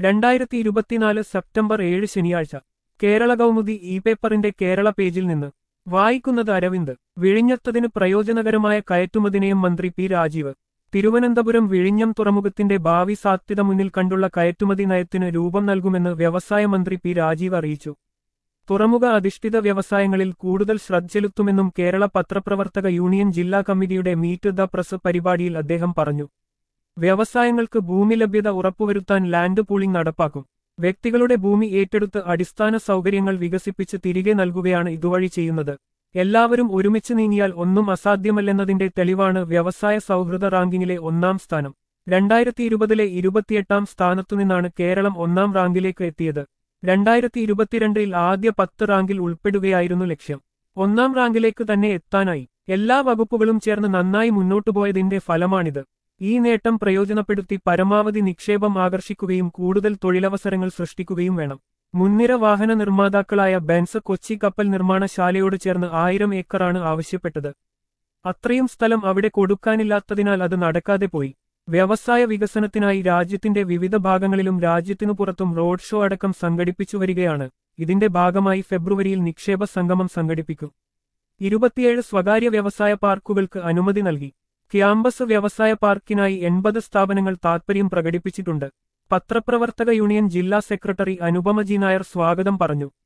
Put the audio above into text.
രണ്ടായിരത്തി ഇരുപത്തിനാല് സെപ്റ്റംബർ ഏഴ് ശനിയാഴ്ച കേരള കൗമുദി ഇ പേപ്പറിന്റെ കേരള പേജിൽ നിന്ന് വായിക്കുന്നത് അരവിന്ദ് വിഴിഞ്ഞത്തതിന് പ്രയോജനകരമായ കയറ്റുമതിനെയും മന്ത്രി പി രാജീവ് തിരുവനന്തപുരം വിഴിഞ്ഞം തുറമുഖത്തിന്റെ ഭാവി സാധ്യത മുന്നിൽ കണ്ടുള്ള കയറ്റുമതി നയത്തിന് രൂപം നൽകുമെന്ന് വ്യവസായ മന്ത്രി പി രാജീവ് അറിയിച്ചു തുറമുഖ അധിഷ്ഠിത വ്യവസായങ്ങളിൽ കൂടുതൽ ശ്രദ്ധ ചെലുത്തുമെന്നും കേരള പത്രപ്രവർത്തക യൂണിയൻ ജില്ലാ കമ്മിറ്റിയുടെ മീറ്റ് ദ പ്രസ് പരിപാടിയിൽ അദ്ദേഹം പറഞ്ഞു വ്യവസായങ്ങൾക്ക് ഭൂമി ലഭ്യത ഉറപ്പുവരുത്താൻ ലാൻഡ് പൂളിംഗ് നടപ്പാക്കും വ്യക്തികളുടെ ഭൂമി ഏറ്റെടുത്ത് അടിസ്ഥാന സൗകര്യങ്ങൾ വികസിപ്പിച്ച് തിരികെ നൽകുകയാണ് ഇതുവഴി ചെയ്യുന്നത് എല്ലാവരും ഒരുമിച്ച് നീങ്ങിയാൽ ഒന്നും അസാധ്യമല്ലെന്നതിന്റെ തെളിവാണ് വ്യവസായ സൗഹൃദ റാങ്കിങ്ങിലെ ഒന്നാം സ്ഥാനം രണ്ടായിരത്തി ഇരുപതിലെ ഇരുപത്തിയെട്ടാം സ്ഥാനത്തുനിന്നാണ് കേരളം ഒന്നാം റാങ്കിലേക്ക് എത്തിയത് രണ്ടായിരത്തി ഇരുപത്തിരണ്ടിൽ ആദ്യ പത്ത് റാങ്കിൽ ഉൾപ്പെടുകയായിരുന്നു ലക്ഷ്യം ഒന്നാം റാങ്കിലേക്ക് തന്നെ എത്താനായി എല്ലാ വകുപ്പുകളും ചേർന്ന് നന്നായി മുന്നോട്ടുപോയതിന്റെ ഫലമാണിത് ഈ നേട്ടം പ്രയോജനപ്പെടുത്തി പരമാവധി നിക്ഷേപം ആകർഷിക്കുകയും കൂടുതൽ തൊഴിലവസരങ്ങൾ സൃഷ്ടിക്കുകയും വേണം മുൻനിര വാഹന നിർമ്മാതാക്കളായ ബെൻസ് കൊച്ചി കപ്പൽ നിർമ്മാണശാലയോട് ചേർന്ന് ആയിരം ഏക്കറാണ് ആവശ്യപ്പെട്ടത് അത്രയും സ്ഥലം അവിടെ കൊടുക്കാനില്ലാത്തതിനാൽ അത് നടക്കാതെ പോയി വ്യവസായ വികസനത്തിനായി രാജ്യത്തിന്റെ വിവിധ ഭാഗങ്ങളിലും രാജ്യത്തിനു പുറത്തും റോഡ് ഷോ അടക്കം സംഘടിപ്പിച്ചു വരികയാണ് ഇതിന്റെ ഭാഗമായി ഫെബ്രുവരിയിൽ നിക്ഷേപ സംഗമം സംഘടിപ്പിക്കും ഇരുപത്തിയേഴ് സ്വകാര്യ വ്യവസായ പാർക്കുകൾക്ക് അനുമതി നൽകി ക്യാമ്പസ് വ്യവസായ പാർക്കിനായി എൺപത് സ്ഥാപനങ്ങൾ താൽപര്യം പ്രകടിപ്പിച്ചിട്ടുണ്ട് പത്രപ്രവർത്തക യൂണിയൻ ജില്ലാ സെക്രട്ടറി അനുപമ ജി നായർ സ്വാഗതം പറഞ്ഞു